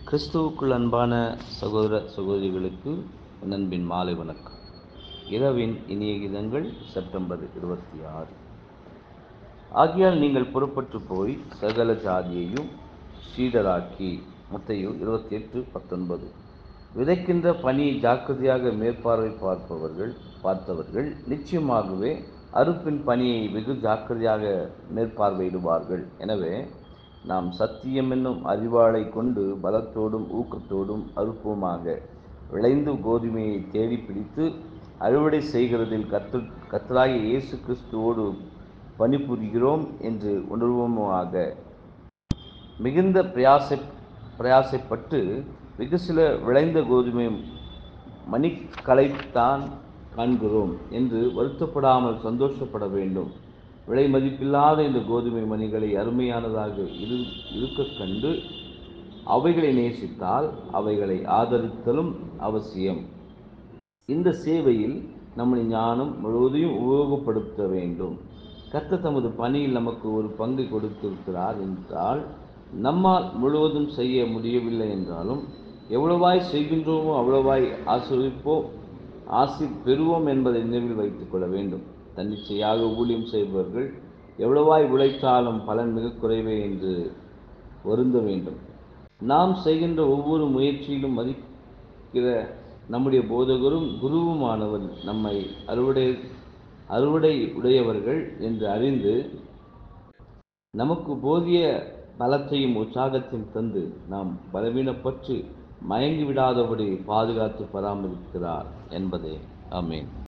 கிறிஸ்துவுக்குள் அன்பான சகோதர சகோதரிகளுக்கு என் அன்பின் மாலை வணக்கம் இரவின் இனிய கீதங்கள் செப்டம்பர் இருபத்தி ஆறு ஆகையால் நீங்கள் புறப்பட்டு போய் சகல ஜாதியையும் சீடராக்கி மத்தையு இருபத்தி எட்டு பத்தொன்பது விதைக்கின்ற பணியை ஜாக்கிரதையாக மேற்பார்வை பார்ப்பவர்கள் பார்த்தவர்கள் நிச்சயமாகவே அறுப்பின் பணியை வெகு ஜாக்கிரதையாக மேற்பார்வையிடுவார்கள் எனவே நாம் சத்தியம் என்னும் அறிவாளை கொண்டு பலத்தோடும் ஊக்கத்தோடும் அறுப்போமாக விளைந்து கோதுமையை தேடி பிடித்து அறுவடை செய்கிறதில் கத்து கத்தராகிய இயேசு கிறிஸ்துவோடு பணிபுரிகிறோம் என்று உணர்வோமாக மிகுந்த பிரயாசை பிரயாசைப்பட்டு வெகு சில விளைந்த கோதுமை மணிக்களைத்தான் காண்கிறோம் என்று வருத்தப்படாமல் சந்தோஷப்பட வேண்டும் விலை மதிப்பில்லாத இந்த கோதுமை மணிகளை அருமையானதாக இரு இருக்க கண்டு அவைகளை நேசித்தால் அவைகளை ஆதரித்தலும் அவசியம் இந்த சேவையில் நம்முடைய ஞானம் முழுவதையும் உபயோகப்படுத்த வேண்டும் கர்த்தர் தமது பணியில் நமக்கு ஒரு பங்கு கொடுத்திருக்கிறார் என்றால் நம்மால் முழுவதும் செய்ய முடியவில்லை என்றாலும் எவ்வளவாய் செய்கின்றோமோ அவ்வளவாய் ஆசிரிப்போம் ஆசி பெறுவோம் என்பதை நினைவில் வைத்துக் கொள்ள வேண்டும் தன்னிச்சையாக ஊழியம் செய்பவர்கள் எவ்வளவாய் உழைத்தாலும் பலன் மிக குறைவே என்று வருந்த வேண்டும் நாம் செய்கின்ற ஒவ்வொரு முயற்சியிலும் மதிக்கிற நம்முடைய போதகரும் குருவுமானவர் நம்மை அறுவடை அறுவடை உடையவர்கள் என்று அறிந்து நமக்கு போதிய பலத்தையும் உற்சாகத்தையும் தந்து நாம் பலவீனப்பட்டு மயங்கி விடாதபடி பாதுகாத்து பராமரிக்கிறார் என்பதே ஆமேன்